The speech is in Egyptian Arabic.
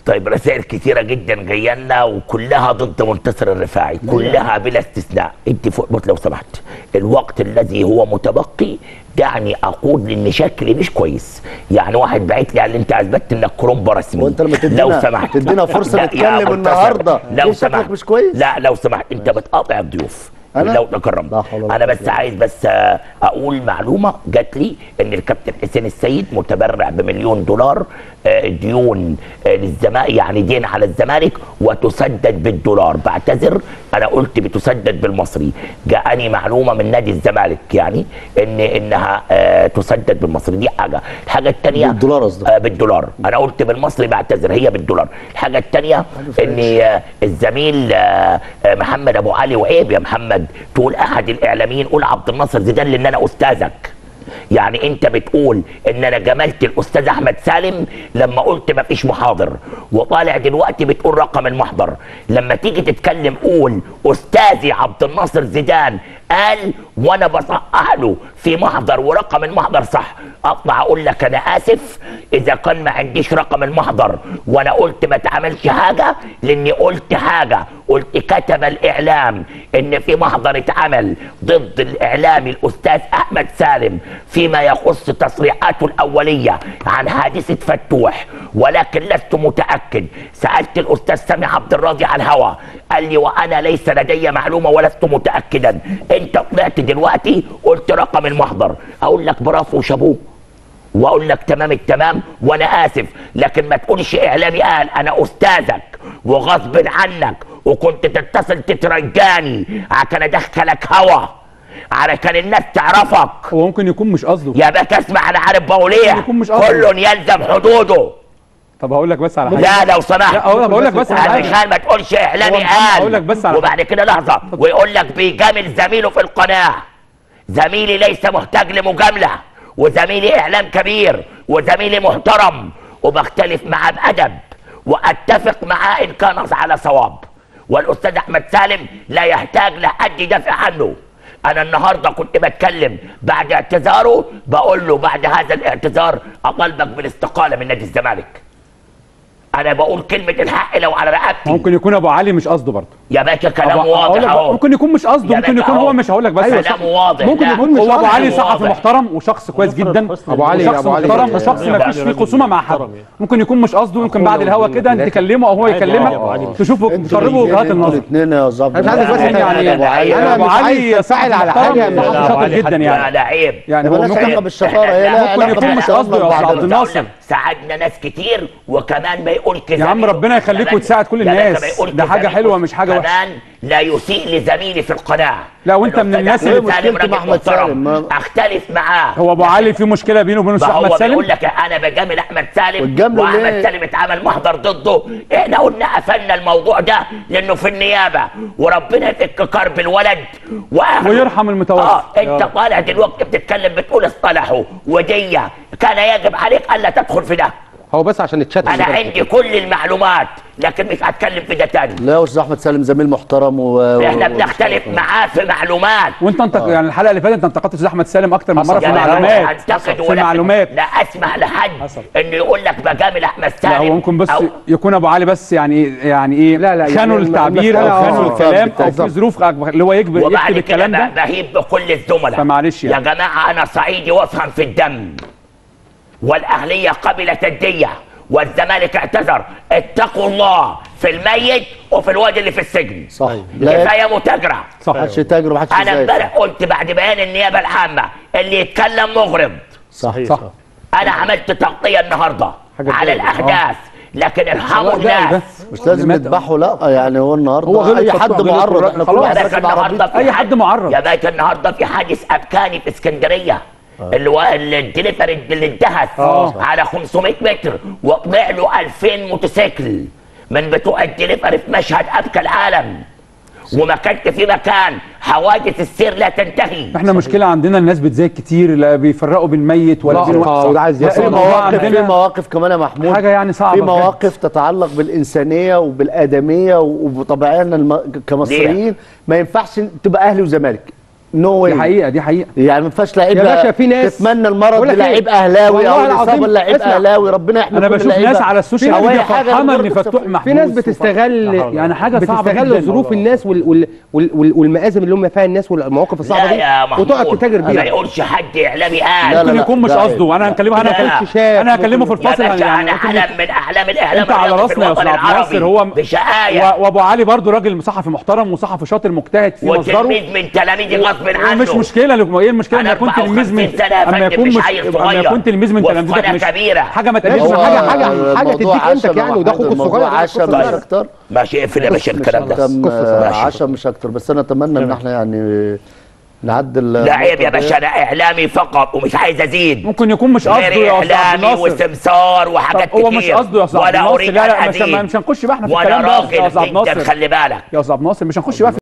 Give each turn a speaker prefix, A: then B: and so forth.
A: طيب رسائل كثيرة جدا جاية لنا وكلها ضد منتصر الرفاعي كلها بلا استثناء انت فوق لو سمحت الوقت الذي هو متبقي دعني اقول ان شكلي مش كويس يعني واحد بعت لي قال لي انت اثبتت انك كرومبا رسمي
B: وانت لما تدينا
A: لو سمحت
B: تدينا فرصه
A: لا يا
B: نتكلم
A: منتصر،
B: النهارده
A: لو
B: ليه شكلك
A: سمحت
B: مش كويس
A: لا لو سمحت انت بتقاطع الضيوف
B: أنا؟
A: لو تكرم
B: لا حول ولا
A: انا
B: قوة
A: بس
B: إلا
A: عايز بس آه، اقول معلومه جات لي ان الكابتن حسين السيد متبرع بمليون دولار آه، ديون آه، للزمالك يعني دين على الزمالك وتسدد بالدولار بعتذر انا قلت بتسدد بالمصري جاءني معلومه من نادي الزمالك يعني ان انها آه، تسدد بالمصري دي حاجه الحاجه الثانيه
B: بالدولار قصدك.
A: آه بالدولار انا قلت بالمصري بعتذر هي بالدولار الحاجه الثانيه ان آه، الزميل آه، آه، محمد ابو علي وعيب يا محمد تقول احد الاعلاميين قول عبد الناصر زيدان لان انا استاذك يعني انت بتقول ان انا جملت الاستاذ احمد سالم لما قلت ما فيش محاضر وطالع دلوقتي بتقول رقم المحضر لما تيجي تتكلم قول استاذي عبد الناصر زيدان قال وانا بصحح له في محضر ورقم المحضر صح اطلع اقول لك انا اسف اذا كان ما عنديش رقم المحضر وانا قلت ما تعملش حاجه لاني قلت حاجه قلت كتب الاعلام ان في محضر اتعمل ضد الاعلامي الاستاذ احمد سالم فيما يخص تصريحاته الاوليه عن حادثه فتوح ولكن لست متاكد سالت الاستاذ سامي عبد الراضي على الهوى قال لي وانا ليس لدي معلومه ولست متاكدا انت طلعت دلوقتي قلت رقم المحضر اقول لك برافو وشابوه واقول لك تمام التمام وانا اسف لكن ما تقولش اعلامي قال انا استاذك وغصب عنك وكنت تتصل تترجاني عشان ادخلك هوا علشان الناس تعرفك
C: هو ممكن يكون مش قصده
A: يا باك اسمع انا عارف بقول ايه
C: يكون مش قصده.
A: كل يلزم حدوده
C: طب هقول لك بس على حاجه
A: لا لو سمحت
C: لا هو بقول لك بس على حاجه
A: علشان ما تقولش اعلامي
C: هو محمد
A: قال
C: هقول لك بس على
A: وبعد كده لحظه ويقول لك بيجامل زميله في القناه زميلي ليس محتاج لمجامله وزميلي اعلام كبير وزميلي محترم وبختلف معاه بادب واتفق معاه ان كان على صواب والاستاذ احمد سالم لا يحتاج لحد يدافع عنه انا النهارده كنت بتكلم بعد اعتذاره بقول له بعد هذا الاعتذار اطالبك بالاستقاله من نادي الزمالك انا بقول كلمه الحق لو على رقبتي
C: ممكن يكون ابو علي مش قصده برضه
A: يا باشا كلام
C: أبو- هقول
A: واضح
C: لك
A: اهو
C: ممكن يكون مش قصده
A: يا
C: ممكن
A: باشا
C: يكون هو
A: أهو.
C: مش هقول لك بس
A: أيوة،
C: هو
A: كلام واضح
C: ممكن
A: لا.
C: يكون مش هو ابو علي
A: كلام
C: صحفي
A: واضح.
C: محترم وشخص كويس جدا
D: أبو علي-
C: وشخص
D: أبو علي
C: محترم
D: كده.
C: وشخص ما
D: أبو
C: فيش
D: علي
C: فيه خصومه مع حد ممكن يكون مش قصده يمكن بعد الهوا كده انت تكلمه او هو
D: عادي، عادي، أبو علي
C: يكلمك
D: مش-
C: تشوفوا تقربوا وجهات النظر
B: الاثنين يا ظابط
D: أنا مش عايزك بس
A: لا،
D: يعني
A: لا،
D: ابو
A: لا،
D: علي
A: لا،
D: انا
C: ابو
D: مش
C: علي
D: عايز تنفعل على حاجه
C: محترم،
D: لا،
C: شاطر
D: أبو علي
C: جدا
D: حد-
A: لا
C: يعني
A: لا عيب
C: يعني هو
B: مالهاش
C: ممكن
B: علاقه بالشطاره هي
A: لا،
B: لها
C: ممكن
B: علاقه
C: يكون مش
B: بالشطارة
C: قصده يا
B: بعد
C: أستاذ عبد
B: الظهر.
C: الناصر.
A: ساعدنا ناس كتير وكمان ما يقول كده
C: يا عم ربنا يخليك وتساعد كل الناس. ده حاجة حلوة مش حاجة وحشة.
A: كمان لا يسيء لزميلي في القناه
C: لا، وأنت من
A: الأستاذ
C: الناس
A: أحمد
C: اللي-
A: سالم
B: مشكلته
A: راجل
B: مع أحمد
A: محترم.
B: سالم، ما-
A: اختلف معاه
C: هو ابو علي في مشكله بينه وبين
A: ما
C: الاستاذ
A: هو
C: احمد سالم
A: بيقول لك انا بجامل احمد سالم
B: وتجامله
A: واحمد
B: ليه؟
A: سالم اتعمل محضر ضده احنا قلنا قفلنا الموضوع ده لانه في النيابه وربنا يفك كرب الولد وأهله.
C: ويرحم المتوفى.
A: اه
C: يا
A: انت
C: رب.
A: طالع دلوقتي بتتكلم بتقول اصطلحوا وديه كان يجب عليك الا تدخل في ده
D: هو بس عشان يتشتت
A: انا عندي كل المعلومات لكن مش هتكلم في ده تاني
B: لا يا استاذ احمد سالم زميل محترم و...
A: احنا
B: و-
A: بنختلف معاه في معلومات
C: وانت انت يعني الحلقه اللي فاتت انت انتقدت الاستاذ احمد سالم اكتر من مره في
A: يا باشا
C: المعلومات
A: أنتقد
C: في
A: ولكن
C: المعلومات
A: لا اسمح لحد
C: حصل.
A: انه يقول لك بجامل احمد سالم
C: لا هو ممكن بس
A: أو
C: يكون ابو علي بس يعني يعني ايه
D: لا، لا،
C: خانوا
D: يعني
C: التعبير
D: المسألة-
C: او خانوا
B: آه،
C: الكلام او
B: بالظبط.
C: في ظروف اللي هو يكبر يكتب
A: وبعد كده
C: الكلام ده
A: ب- بهيب بكل الزملاء
C: فمعلش
A: يا
C: يعني.
A: جماعه انا صعيدي وافهم في الدم والاهليه قبلت الديه والزمالك اعتذر اتقوا الله في الميت وفي الواد اللي في السجن
B: صح لا
A: كفايه متاجره
C: صح
B: محدش يتاجر ومحدش
A: انا
B: يزايد.
A: امبارح قلت بعد بيان النيابه العامه اللي يتكلم مغرض
B: صح
C: صح
A: انا عملت تغطيه النهارده
D: حاجة
A: على
D: كويسة.
A: الاحداث لكن ارحموا
C: سواء ده أو ده.
A: الناس
B: مش لازم
C: اللي مات-
B: نذبحه لا يعني هو النهارده
C: هو غلط
B: اي
C: فتوح،
B: حد
C: غلط
B: معرض
C: والرأي.
B: احنا كل
C: خلاص.
B: واحد
A: يا
B: راكب
A: باشا النهارده
B: عربيته
A: في
C: أي حد معرض.
A: يا باشا النهارده في حادث ابكاني في اسكندريه اللي هو الدليفري اللي انتهت
C: آه.
A: على 500 متر وطلع له 2000 موتوسيكل من بتوع الدليفري في مشهد ابكى العالم وما كانش في مكان حوادث السير لا تنتهي
C: احنا مشكله عندنا الناس بتزايد كتير لا بيفرقوا بين ميت ولا
D: لا،
C: بين
D: آه، وده عايز
C: لا،
D: يحصل.
B: في
C: الموضوع
B: مواقف في
C: عندنا
B: مواقف كمان يا محمود
C: حاجة يعني صعبة
B: في
C: بجد.
B: مواقف تتعلق بالانسانيه وبالادميه وبطبيعتنا الم... كمصريين ما ينفعش تبقى اهلي وزمالك نو
C: دي
B: واي
C: حقيقه دي حقيقه
B: يعني ما ينفعش لعيب
D: يا باشا في ناس-
B: تتمنى المرض
D: بقول لك
B: للعيب
D: إيه؟
B: اهلاوي او
D: والله
B: الاصابه
D: العظيم
B: للعيب
D: اسمع.
B: اهلاوي ربنا يحمي
C: انا
B: كل
C: بشوف
B: اللعيبة.
C: ناس على السوشيال
B: أو أي
C: ميديا
B: حاجة
C: فرحانه
B: برضه
C: ان فتوح
B: في
C: محبوس
D: في ناس بتستغل
C: يعني حاجه صعبه
D: بتستغل
C: جدا
D: ظروف الناس وال وال وال وال والمآزم اللي هم فيها الناس والمواقف الصعبه
A: لا
D: دي
A: يا محمود
D: وتقعد تتاجر
A: ما
D: بيها
A: يقولش حد اعلامي
B: لا،
A: قال
B: لا،
C: ممكن يكون مش
B: ده
C: قصده انا هكلمه انا
A: لا، لا.
C: هكلمه
D: شاف
C: انا هكلمه في
A: يا
C: الفاصل
A: باشا
C: يعني
A: انا
C: ممكن
A: اعلم من اعلام الاعلام
C: انت على
A: الرياضي في
C: راسنا يا
A: الوطن
C: استاذ عبد
A: العربي
C: الناصر هو
A: بشقايه
C: و- وابو علي برضو راجل صحفي محترم وصحفي شاطر مجتهد في مصدره
A: وتلميذ من تلاميذي غصب عنه
C: مش مشكله لو- ايه المشكله
A: أنا
C: لما يكون تلميذ من
A: 54 سنة يا
C: اما
A: فندم،
C: يكون
A: مش
C: مش
A: عيل
C: اما
A: صغير.
C: يكون تلميذ من
A: وفي
C: تلامذتك
A: قناة
C: مش
A: كبيرة.
C: حاجه ما
D: ماشي،
C: تقلقش
D: هو-
C: حاجه
D: حاجة-
B: آه،
D: حاجة
B: الموضوع
D: تديك أنت
B: عشم
D: يعني،
B: يا
D: وده أخوك
B: محمود،
D: الصغير،
B: الموضوع
D: ده
B: عشم
D: قصة
B: مش
D: صغيرة.
B: اكتر
A: ماشي اقفل يا باشا الكلام ده
B: كان
D: قصة
A: ماشي.
B: عشم مش اكتر بس انا اتمنى ان احنا يعني نعدل
A: لا عيب يا
B: النقطة
A: باشا
B: دي.
A: انا اعلامي فقط ومش عايز ازيد
C: ممكن يكون مش قصده
A: غير
C: يا استاذ عبد
A: اعلامي
C: الناصر
A: وسمسار
C: طب
A: وحاجات
C: هو
A: كتير
C: مش قصده يا استاذ عبد
A: ولا
C: الناصر
A: اريد
C: لا لا
A: ان
C: مش
A: ازيد
C: مش هنخش بقى احنا في
A: وانا
C: الكلام ده يا
A: راجل
C: استاذ عبد
A: جدا
C: الناصر
A: خلي بالك
C: يا استاذ عبد الناصر مش هنخش بقى في